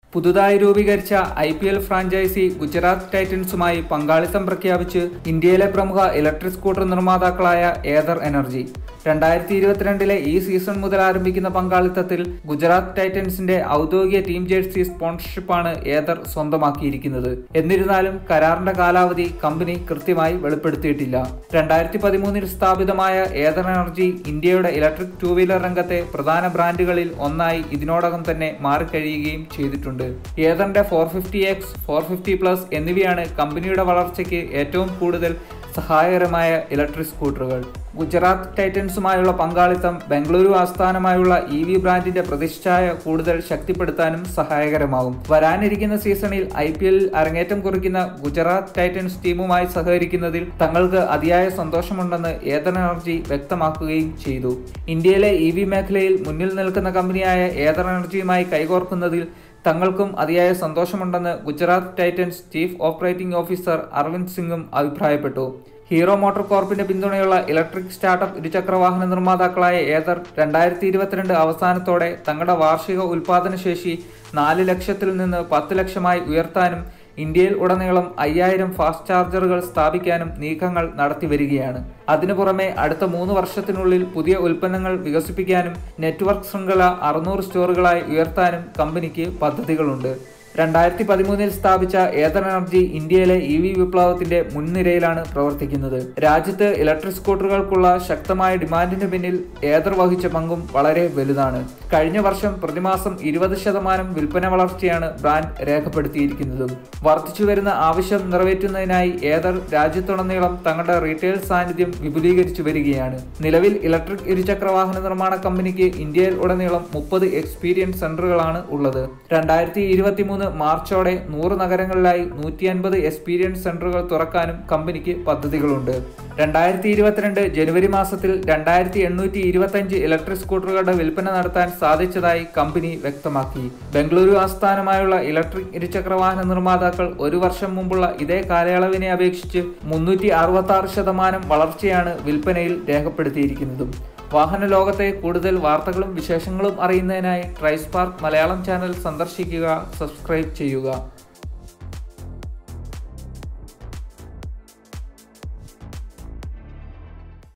പുതുതായി രൂപീകരിച്ച I P L franchise Gujarat ടൈറ്റൻസുമായി പങ്കാളിത്തം പ്രഖ്യാപിച്ച് ഇന്ത്യയിലെ പ്രമുഖ ഇലക്ട്രിക് സ്കൂട്ടർ നിർമ്മാതാക്കളായ ഏതർ എനർജി രണ്ടായിരത്തി ഇരുപത്തിരണ്ടിലെ ഈ സീസൺ മുതൽ ആരംഭിക്കുന്ന പങ്കാളിത്തത്തിൽ ഗുജറാത്ത് ടൈറ്റൻസിന്റെ ഔദ്യോഗിക ടീം ജേഴ്സി സ്പോൺസർഷിപ്പാണ് ഏതർ സ്വന്തമാക്കിയിരിക്കുന്നത് എന്നിരുന്നാലും കരാറിന്റെ കാലാവധി കമ്പനി കൃത്യമായി വെളിപ്പെടുത്തിയിട്ടില്ല രണ്ടായിരത്തി പതിമൂന്നിൽ സ്ഥാപിതമായ ഏതർ എനർജി ഇന്ത്യയുടെ ഇലക്ട്രിക് ടൂ വീലർ രംഗത്തെ പ്രധാന ബ്രാൻഡുകളിൽ ഒന്നായി ഇതിനോടകം തന്നെ മാറിക്കഴിയുകയും ചെയ്തിട്ടുണ്ട് ഏതറിന്റെ four fifty X four fifty plus എന്നിവയാണ് കമ്പനിയുടെ വളർച്ചയ്ക്ക് ഏറ്റവും കൂടുതൽ സഹായകരമായ ഇലക്ട്രിക് സ്കൂട്ടറുകൾ ഗുജറാത്ത് ടൈറ്റൻസുമായുള്ള പങ്കാളിത്തം ബംഗളൂരു ആസ്ഥാനമായുള്ള ഇ വി ബ്രാൻഡിന്റെ പ്രതിഷ്ഠായ കൂടുതൽ ശക്തിപ്പെടുത്താനും സഹായകരമാകും വരാനിരിക്കുന്ന സീസണിൽ ഐ പി എല്ലിൽ അരങ്ങേറ്റം കുറിക്കുന്ന ഗുജറാത്ത് ടൈറ്റൻസ് ടീമുമായി സഹകരിക്കുന്നതിൽ തങ്ങൾക്ക് അതിയായ സന്തോഷമുണ്ടെന്ന് ഏതൻ എനർജി വ്യക്തമാക്കുകയും ചെയ്തു ഇന്ത്യയിലെ ഇ വി മേഖലയിൽ മുന്നിൽ നിൽക്കുന്ന കമ്പനിയായ ഏതർ എനർജിയുമായി കൈകോർക്കുന്നതിൽ തങ്ങൾക്കും അതിയായ സന്തോഷമുണ്ടെന്ന് Gujarat Titans chief operating officer Arvind സിംഗും അഭിപ്രായപ്പെട്ടു ഹീറോ മോട്ടോർ കോർപ്പിന്റെ പിന്തുണയുള്ള ഇലക്ട്രിക് സ്റ്റാർട്ടപ്പ് ഇരുചക്രവാഹന നിർമ്മാതാക്കളായ ഏതർ രണ്ടായിരത്തി ഇരുപത്തിരണ്ട് അവസാനത്തോടെ തങ്ങളുടെ വാർഷിക ഉൽപാദന ശേഷി നാല് ലക്ഷത്തിൽ നിന്ന് പത്ത് ലക്ഷമായി ഉയർത്താനും ഇന്ത്യയിൽ ഉടനീളം അയ്യായിരം ഫാസ്റ്റ് ചാർജറുകൾ സ്ഥാപിക്കാനും നീക്കങ്ങൾ നടത്തി വരികയാണ് അതിനു പുറമെ അടുത്ത മൂന്ന് വർഷത്തിനുള്ളിൽ പുതിയ ഉൽപ്പന്നങ്ങൾ വികസിപ്പിക്കാനും നെറ്റ്വർക്ക് ശൃംഖല അറുന്നൂറ് സ്റ്റോറുകളായി ഉയർത്താനും കമ്പനിക്ക് പദ്ധതികളുണ്ട് രണ്ടായിരത്തി പതിമൂന്നിൽ സ്ഥാപിച്ച ഏതർ എനർജി ഇന്ത്യയിലെ ഇ വി വിപ്ലവത്തിന്റെ മുൻനിരയിലാണ് പ്രവർത്തിക്കുന്നത് രാജ്യത്ത് ഇലക്ട്രിക് സ്കൂട്ടറുകൾക്കുള്ള ശക്തമായ ഡിമാൻഡിന് പിന്നിൽ ഏതർ വഹിച്ച പങ്കും വളരെ വലുതാണ് കഴിഞ്ഞ വർഷം പ്രതിമാസം ഇരുപത് ശതമാനം വിൽപ്പന വളർച്ചയാണ് ബ്രാൻഡ് രേഖപ്പെടുത്തിയിരിക്കുന്നതും വർദ്ധിച്ചു വരുന്ന ആവശ്യം നിറവേറ്റുന്നതിനായി ഏതർ രാജ്യത്തുടനീളം തങ്ങളുടെ റീറ്റെയിൽ സാന്നിധ്യം വിപുലീകരിച്ചു വരികയാണ് നിലവിൽ ഇലക്ട്രിക് ഇരുചക്രവാഹന നിർമ്മാണ കമ്പനിക്ക് ഇന്ത്യയിൽ ഉടനീളം മുപ്പത് എക്സ്പീരിയൻസ് സെന്ററുകളാണ് ഉള്ളത് രണ്ടായിരത്തി ഇരുപത്തിമൂന്ന് മാർച്ചോടെ നൂറ് നഗരങ്ങളിലായി നൂറ്റി അൻപത് എക്സ്പീരിയൻസ് സെന്ററുകൾ തുറക്കാനും കമ്പനിക്ക് പദ്ധതികളുണ്ട് രണ്ടായിരത്തി ഇരുപത്തിരണ്ട് ജനുവരി മാസത്തിൽ രണ്ടായിരത്തി എണ്ണൂറ്റി ഇരുപത്തഞ്ച് ഇലക്ട്രിക് സ്കൂട്ടറുകളുടെ വിൽപ്പന നടത്താൻ സാധിച്ചതായി കമ്പനി വ്യക്തമാക്കി ബംഗളൂരു ആസ്ഥാനമായുള്ള ഇലക്ട്രിക് ഇരുചക്രവാഹന നിർമ്മാതാക്കൾ ഒരു വർഷം മുമ്പുള്ള ഇതേ കാലയളവിനെ അപേക്ഷിച്ച് മുന്നൂറ്റി അറുപത്തി ആറ് ശതമാനം വളർച്ചയാണ് വിൽപ്പനയിൽ രേഖപ്പെടുത്തിയിരിക്കുന്നതും വാഹന ലോകത്തെ കൂടുതൽ വാർത്തകളും വിശേഷങ്ങളും അറിയുന്നതിനായി ട്രൈസ്പാർക്ക് മലയാളം ചാനൽ സന്ദർശിക്കുക സബ്സ്ക്രൈബ് ചെയ്യുക